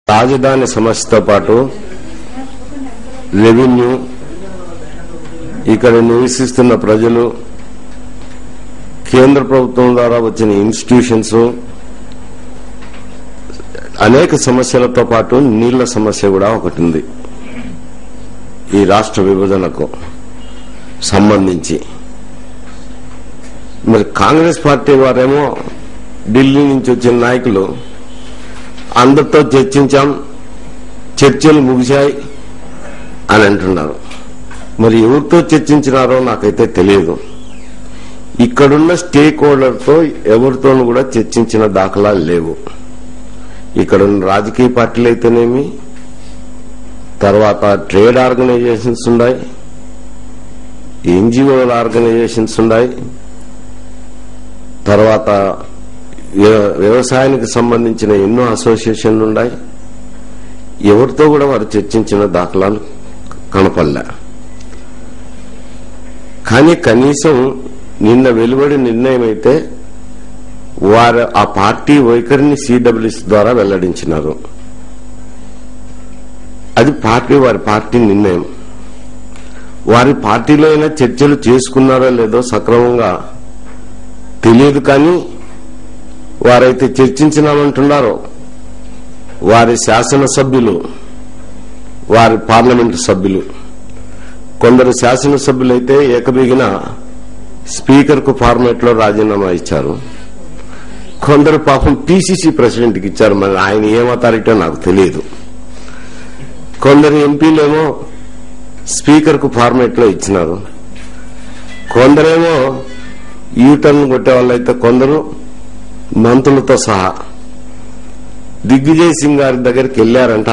రాజధాని సమస్యతో పాటు రెవెన్యూ ఇక్కడ నివసిస్తున్న ప్రజలు కేంద్ర ప్రభుత్వం ద్వారా వచ్చిన ఇన్స్టిట్యూషన్స్ అనేక సమస్యలతో పాటు నీళ్ల సమస్య కూడా ఒకటి ఉంది ఈ రాష్ట్ర విభజనకు సంబంధించి మరి కాంగ్రెస్ పార్టీ వారేమో ఢిల్లీ నుంచి వచ్చిన నాయకులు అందరితో చర్చించాం చర్చలు ముగిశాయి అని అంటున్నారు మరి ఎవరితో చర్చించినారో నాకైతే తెలియదు ఇక్కడున్న స్టేక్ హోల్డర్తో ఎవరితోనూ కూడా చర్చించిన దాఖలాలు లేవు ఇక్కడున్న రాజకీయ పార్టీలు అయితేనేమి తర్వాత ట్రేడ్ ఆర్గనైజేషన్స్ ఉన్నాయి ఎన్జిఓల ఆర్గనైజేషన్స్ ఉన్నాయి తర్వాత వ్య- వ్యవసాయానికి సంబంధించిన ఎన్నో అసోసియేషన్లు ఉన్నాయి ఎవరితో కూడా వారు చర్చించిన దాఖలాలు కనపడలే కానీ కనీసం నిన్న వెలువడి నిర్ణయం అయితే వారు ఆ పార్టీ వైఖరిని సిడబ్ల్యూసి ద్వారా వెల్లడించినారు అది పార్టీ వారి పార్టీ నిర్ణయం వారి పార్టీలో అయినా చర్చలు చేసుకున్నారో లేదో సక్రమంగా తెలియదు కానీ వారైతే చర్చించినామంటున్నారో వారి శాసనసభ్యులు వారి పార్లమెంటు సభ్యులు కొందరు శాసనసభ్యులైతే ఏకబిగిన స్పీకర్ కు ఫార్మేట్ లో రాజీనామా ఇచ్చారు కొందరు పాపం పిసిసి ప్రెసిడెంట్ కి ఇచ్చారు మరి ఆయన ఏం అథారిటో నాకు తెలియదు కొందరు ఎంపీలేమో స్పీకర్ కు ఫార్మేట్ లో ఇచ్చినారు కొందరేమో యూటర్న్ కొట్టే వాళ్ళైతే కొందరు మంత్రులతో సహా దిగ్విజయ్ సింగ్ గారి దగ్గరికి వెళ్లారంట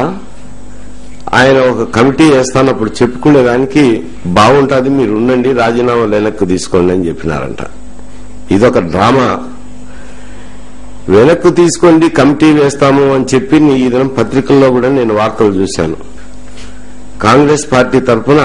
ఆయన ఒక కమిటీ వేస్తానప్పుడు చెప్పుకునే దానికి బాగుంటుంది మీరు ఉండండి రాజీనామా వెనక్కి తీసుకోండి అని చెప్పినారంట ఇదొక డ్రామా వెనక్కు తీసుకోండి కమిటీ వేస్తాము అని చెప్పి నీ ఈ దినం పత్రికల్లో కూడా నేను వార్తలు చూశాను కాంగ్రెస్ పార్టీ తరఫున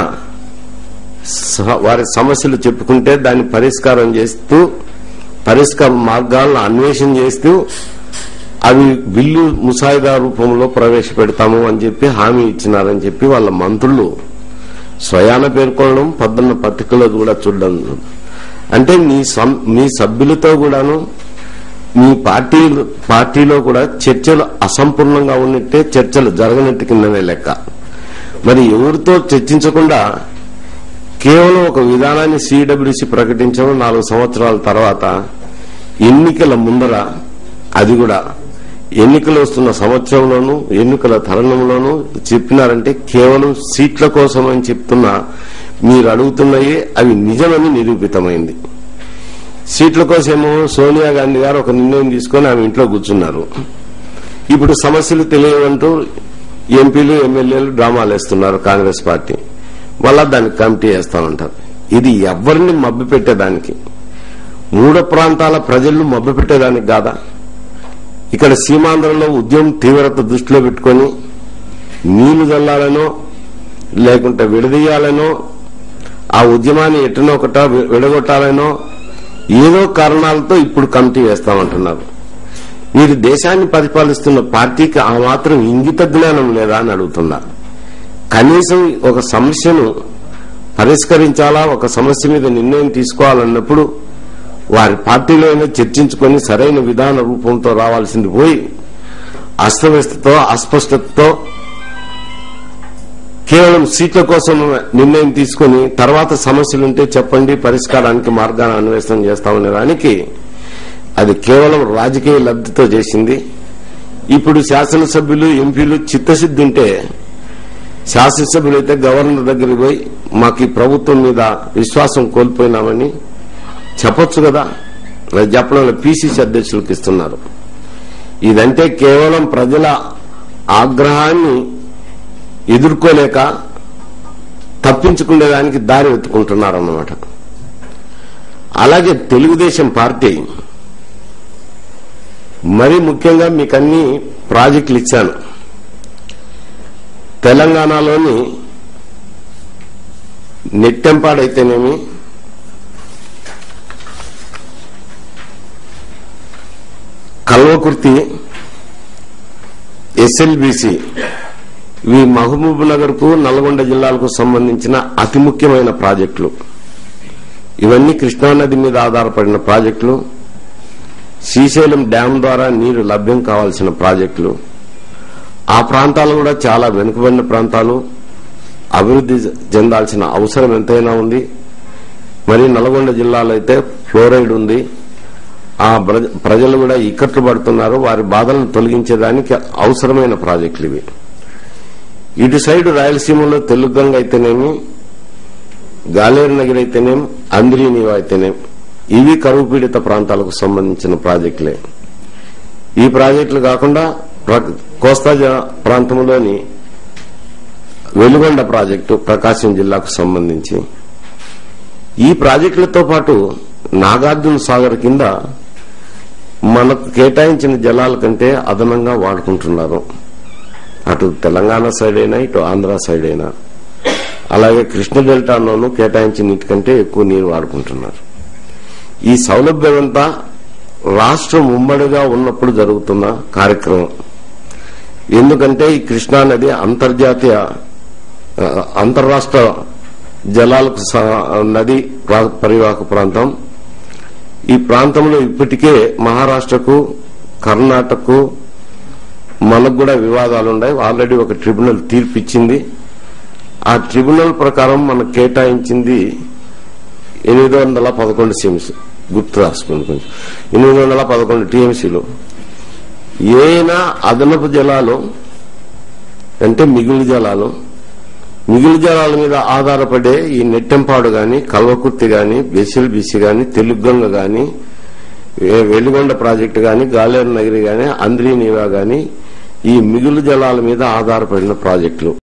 స- వారి సమస్యలు చెప్పుకుంటే దాన్ని పరిష్కారం చేస్తూ పరిష్కార మార్గాలను అన్వేషణ చేస్తూ అవి బిల్లు ముసాయిదా రూపంలో ప్రవేశపెడతాము అని చెప్పి హామీ ఇచ్చినారని చెప్పి వాళ్ళ మంత్రులు స్వయాన పేర్కొనడం పొద్దున్న పత్రికలో కూడా చూడడం అంటే మీ సం- మీ సభ్యులతో కూడాను మీ పార్టీ పార్టీలో కూడా చర్చలు అసంపూర్ణంగా ఉన్నట్టే చర్చలు జరగనట్టు కిందనే లెక్క మరి ఎవరితో చర్చించకుండా కేవలం ఒక విధానాన్ని సిడబ్ల్యూసి ప్రకటించడం నాలుగు సంవత్సరాల తర్వాత ఎన్నికల ముందర అది కూడా ఎన్నికలు వస్తున్న సంవత్సరంలోనూ ఎన్నికల తరుణంలోనూ చెప్పినారంటే కేవలం సీట్ల కోసం అని చెప్తున్న మీరు అడుగుతున్నాయే అవి నిజమని నిరూపితమైంది సీట్ల కోసమేమో సోనియా గాంధీ గారు ఒక నిర్ణయం తీసుకొని ఆమె ఇంట్లో కూర్చున్నారు ఇప్పుడు సమస్యలు తెలియవంటూ ఎంపీలు ఎమ్మెల్యేలు డ్రామాలు వేస్తున్నారు కాంగ్రెస్ పార్టీ మళ్ళా దానికి కమిటీ వేస్తామంటారు ఇది ఎవరిని మభ్య పెట్టేదానికి మూడు ప్రాంతాల ప్రజలను మభ్య పెట్టేదానికి కాదా ఇక్కడ సీమాంధ్రంలో ఉద్యమం తీవ్రత దృష్టిలో పెట్టుకొని నీళ్లు చల్లాలనో లేకుంటే విడదీయాలనో ఆ ఉద్యమాన్ని ఎట్టనో ఒకట విడగొట్టాలనో ఏదో కారణాలతో ఇప్పుడు కమిటీ వేస్తామంటున్నారు మీరు దేశాన్ని పరిపాలిస్తున్న పార్టీకి ఆ మాత్రం ఇంగిత జ్ఞానం లేదా అని అడుగుతున్నా కనీసం ఒక సమస్యను పరిష్కరించాలా ఒక సమస్య మీద నిర్ణయం తీసుకోవాలన్నప్పుడు వారి పార్టీలో అయినా చర్చించుకొని సరైన విధాన రూపంతో రావాల్సింది పోయి అస్తవ్యస్తతో అస్పష్టతతో కేవలం సీట్ల కోసం నిర్ణయం తీసుకొని తర్వాత సమస్యలుంటే చెప్పండి పరిష్కారానికి మార్గాన్ని అన్వేషణ చేస్తామనే దానికి అది కేవలం రాజకీయ లబ్ధితో చేసింది ఇప్పుడు శాసనసభ్యులు ఎంపీలు చిత్తశుద్ధి ఉంటే శాసనసభ్యులైతే గవర్నర్ దగ్గరికి పోయి మాకు ఈ ప్రభుత్వం మీద విశ్వాసం కోల్పోయినామని చెప్పొచ్చు కదా అది చెప్పడంలో పిసిసి అధ్యక్షులకు ఇస్తున్నారు ఇదంటే కేవలం ప్రజల ఆగ్రహాన్ని ఎదుర్కోలేక తప్పించుకునేదానికి దారి వెతుకుంటున్నారు అన్నమాట అలాగే తెలుగుదేశం పార్టీ మరి ముఖ్యంగా మీకు అన్ని ప్రాజెక్టులు ఇచ్చాను తెలంగాణలోని నెట్టెంపాడైతేనేమి కల్వకుర్తి ఎస్ఎల్బిసి ఇవి మహబూబ్ నగర్ కు నల్గొండ జిల్లాలకు సంబంధించిన అతి ముఖ్యమైన ప్రాజెక్టులు ఇవన్నీ కృష్ణానది మీద ఆధారపడిన ప్రాజెక్టులు శ్రీశైలం డ్యాం ద్వారా నీరు లభ్యం కావాల్సిన ప్రాజెక్టులు ఆ ప్రాంతాలు కూడా చాలా వెనుకబడిన ప్రాంతాలు అభివృద్ధి చెందాల్సిన అవసరం ఎంతైనా ఉంది మరి నల్గొండ జిల్లాలో అయితే ఫ్లోరైడ్ ఉంది ఆ బ్ర- ప్రజలు కూడా ఇక్కట్లు పడుతున్నారు వారి బాధలను తొలగించేదానికి అవసరమైన ప్రాజెక్టులు ఇవి ఇటు సైడ్ రాయలసీమలో తెలుగంగ అయితేనేమి గాలేరు నగర్ అయితేనేమి అంద్రీనీవ అయితేనేమి ఇవి కరువు పీడిత ప్రాంతాలకు సంబంధించిన ప్రాజెక్టులే ఈ ప్రాజెక్టులు కాకుండా ప్ర- కోస్తా జ- ప్రాంతంలోని వెలుగొండ ప్రాజెక్టు ప్రకాశం జిల్లాకు సంబంధించి ఈ ప్రాజెక్టులతో పాటు నాగార్జున సాగర్ కింద మనకు కేటాయించిన జలాల కంటే అదనంగా వాడుకుంటున్నారు అటు తెలంగాణ సైడ్ అయినా ఇటు ఆంధ్ర సైడ్ అయినా అలాగే కృష్ణ డెల్టాలోనూ కేటాయించిన నీటి కంటే ఎక్కువ నీరు వాడుకుంటున్నారు ఈ సౌలభ్యం అంతా రాష్ట్రం ఉమ్మడిగా ఉన్నప్పుడు జరుగుతున్న కార్యక్రమం ఎందుకంటే ఈ కృష్ణా నది అంతర్జాతీయ ఆ, అంతర్రాష్ట్ర జలాలకు స- నది ప్రా- పరివాహక ప్రాంతం ఈ ప్రాంతంలో ఇప్పటికే మహారాష్ట్రకు కర్ణాటకకు మనకు కూడా వివాదాలు ఉన్నాయి ఆల్రెడీ ఒక ట్రిబ్యునల్ తీర్పు ఇచ్చింది ఆ ట్రిబ్యునల్ ప్రకారం మనకు కేటాయించింది ఎనిమిది వందల పదకొండు సిమ్స్ గుర్తు రాసుకోండి కొంచెం ఎనిమిది వందల పదకొండు టీఎంసీలు ఏనా అదనపు జలాలు అంటే మిగులు జలాలు మిగులు జలాల మీద ఆధారపడే ఈ నెట్టెంపాడు గాని కల్వకుర్తి గాని బెసిల్ బిసి గాని తెలుగంగ గాని ఏ- వెలుగొండ ప్రాజెక్టు గాని గాలేరు నగరి గాని అంద్రీనీవా గాని ఈ మిగులు జలాల మీద ఆధారపడిన ప్రాజెక్టులు